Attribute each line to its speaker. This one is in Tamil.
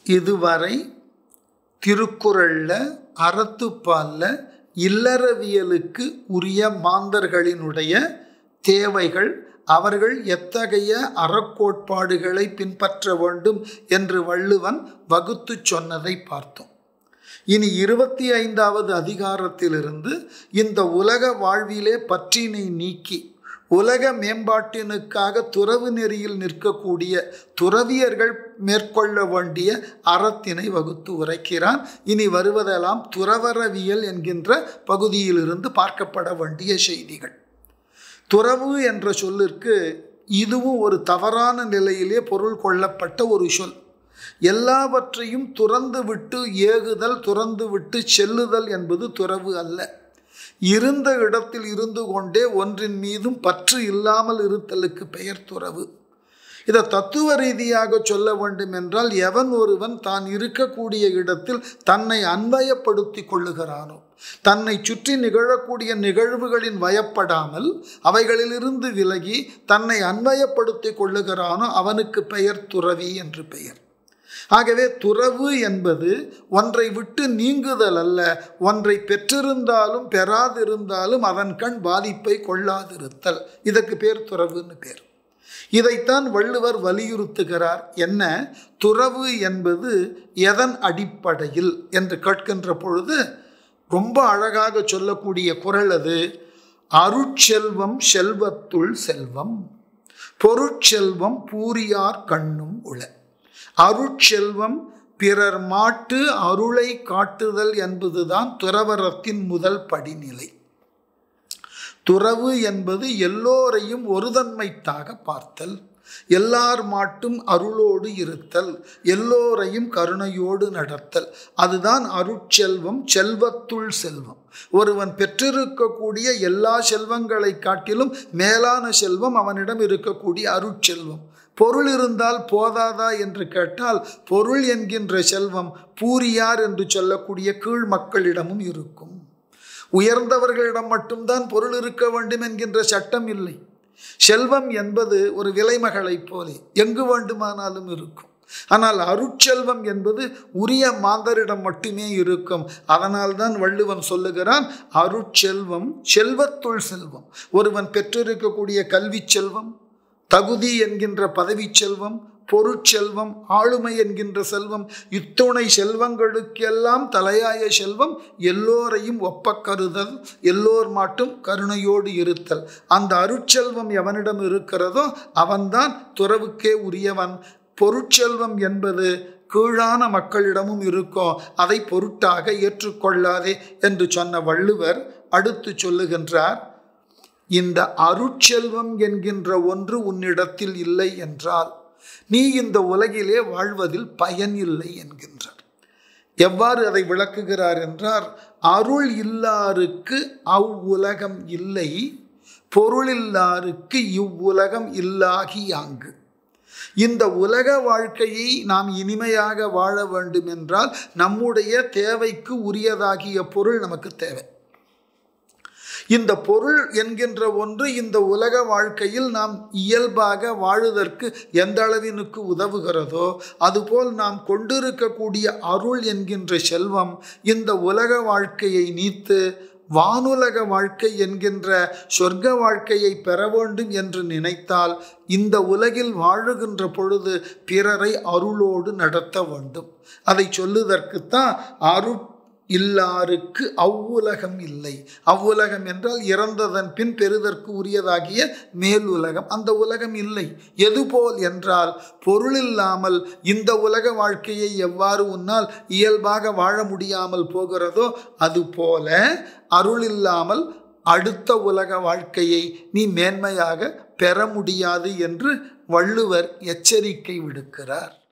Speaker 1: இதுவரை திருக்குறள்ல அறத்துப்பால்ல இல்லறவியலுக்கு உரிய மாந்தர்களினுடைய தேவைகள் அவர்கள் எத்தகைய அறக்கோட்பாடுகளை பின்பற்ற வேண்டும் என்று வள்ளுவன் வகுத்து சொன்னதை பார்த்தோம் இனி இருபத்தி ஐந்தாவது அதிகாரத்திலிருந்து இந்த உலக வாழ்விலே பற்றினை நீக்கி உலக மேம்பாட்டினுக்காக துறவு நெறியில் நிற்கக்கூடிய துறவியர்கள் மேற்கொள்ள வேண்டிய அறத்தினை வகுத்து உரைக்கிறான் இனி வருவதெல்லாம் துறவரவியல் என்கின்ற பகுதியிலிருந்து பார்க்கப்பட வேண்டிய செய்திகள் துறவு என்ற சொல்லிற்கு இதுவும் ஒரு தவறான நிலையிலே பொருள் கொள்ளப்பட்ட ஒரு சொல் எல்லாவற்றையும் துறந்து விட்டு ஏகுதல் துறந்து விட்டு செல்லுதல் என்பது துறவு அல்ல இருந்த இடத்தில் இருந்து கொண்டே ஒன்றின் மீதும் பற்று இல்லாமல் இருத்தலுக்கு பெயர் துறவு இதை தத்துவ ரீதியாக சொல்ல வேண்டும் என்றால் எவன் ஒருவன் தான் இருக்கக்கூடிய இடத்தில் தன்னை அன்வயப்படுத்தி கொள்ளுகிறானோ தன்னை சுற்றி நிகழக்கூடிய நிகழ்வுகளின் வயப்படாமல் அவைகளிலிருந்து விலகி தன்னை அன்வயப்படுத்தி கொள்ளுகிறானோ அவனுக்கு பெயர் துறவி என்று பெயர் ஆகவே துறவு என்பது ஒன்றை விட்டு நீங்குதல் அல்ல ஒன்றை பெற்றிருந்தாலும் பெறாதிருந்தாலும் அதன் கண் பாதிப்பை கொள்ளாதிருத்தல் இதற்கு பேர் துறவுன்னு பேர் இதைத்தான் வள்ளுவர் வலியுறுத்துகிறார் என்ன துறவு என்பது எதன் அடிப்படையில் என்று கேட்கின்ற பொழுது ரொம்ப அழகாக சொல்லக்கூடிய குரல் அது அருட்செல்வம் செல்வத்துள் செல்வம் பொருட்செல்வம் பூரியார் கண்ணும் உள அருட்செல்வம் பிறர் மாட்டு அருளை காட்டுதல் என்பதுதான் துறவரத்தின் முதல் படிநிலை துறவு என்பது எல்லோரையும் ஒருதன்மைத்தாக பார்த்தல் எல்லார் மாட்டும் அருளோடு இருத்தல் எல்லோரையும் கருணையோடு நடத்தல் அதுதான் அருட்செல்வம் செல்வத்துள் செல்வம் ஒருவன் பெற்றிருக்கக்கூடிய எல்லா செல்வங்களை காட்டிலும் மேலான செல்வம் அவனிடம் இருக்கக்கூடிய அருட்செல்வம் பொருள் இருந்தால் போதாதா என்று கேட்டால் பொருள் என்கின்ற செல்வம் பூரியார் என்று சொல்லக்கூடிய கீழ் மக்களிடமும் இருக்கும் உயர்ந்தவர்களிடம் மட்டும்தான் பொருள் இருக்க வேண்டும் என்கின்ற சட்டம் இல்லை செல்வம் என்பது ஒரு விலைமகளைப் போலே எங்கு வேண்டுமானாலும் இருக்கும் ஆனால் அருட்செல்வம் என்பது உரிய மாந்தரிடம் மட்டுமே இருக்கும் அதனால்தான் வள்ளுவன் சொல்லுகிறான் அருட்செல்வம் செல்வத்துள் செல்வம் ஒருவன் பெற்றிருக்கக்கூடிய கல்வி செல்வம் தகுதி என்கின்ற பதவி செல்வம் பொருட்செல்வம் ஆளுமை என்கின்ற செல்வம் இத்துணை செல்வங்களுக்கெல்லாம் தலையாய செல்வம் எல்லோரையும் ஒப்பக்கருதல் எல்லோர் மாட்டும் கருணையோடு இருத்தல் அந்த அருட்செல்வம் எவனிடம் இருக்கிறதோ அவன்தான் துறவுக்கே உரியவன் பொருட்செல்வம் என்பது கீழான மக்களிடமும் இருக்கும் அதை பொருட்டாக ஏற்றுக்கொள்ளாதே என்று சொன்ன வள்ளுவர் அடுத்து சொல்லுகின்றார் இந்த அருட்செல்வம் என்கின்ற ஒன்று உன்னிடத்தில் இல்லை என்றால் நீ இந்த உலகிலே வாழ்வதில் பயன் இல்லை என்கின்றார் எவ்வாறு அதை விளக்குகிறார் என்றார் அருள் இல்லாருக்கு அவ்வுலகம் இல்லை பொருளில்லாருக்கு இவ்வுலகம் இல்லாகி அங்கு இந்த உலக வாழ்க்கையை நாம் இனிமையாக வாழ வேண்டும் என்றால் நம்முடைய தேவைக்கு உரியதாகிய பொருள் நமக்கு தேவை இந்த பொருள் என்கின்ற ஒன்று இந்த உலக வாழ்க்கையில் நாம் இயல்பாக வாழுவதற்கு எந்த அளவினுக்கு உதவுகிறதோ அதுபோல் நாம் கொண்டிருக்கக்கூடிய அருள் என்கின்ற செல்வம் இந்த உலக வாழ்க்கையை நீத்து வானுலக வாழ்க்கை என்கின்ற சொர்க்க வாழ்க்கையை பெற வேண்டும் என்று நினைத்தால் இந்த உலகில் வாழுகின்ற பொழுது பிறரை அருளோடு நடத்த வேண்டும் அதை சொல்லுதற்குத்தான் அரு இல்லாருக்கு அவ்வுலகம் இல்லை அவ்வுலகம் என்றால் இறந்ததன் பின் பெறுதற்கு உரியதாகிய மேல் உலகம் அந்த உலகம் இல்லை எதுபோல் என்றால் பொருள் இல்லாமல் இந்த உலக வாழ்க்கையை எவ்வாறு உன்னால் இயல்பாக வாழ முடியாமல் போகிறதோ அதுபோல அருள் இல்லாமல் அடுத்த உலக வாழ்க்கையை நீ மேன்மையாக பெற முடியாது என்று வள்ளுவர் எச்சரிக்கை விடுக்கிறார்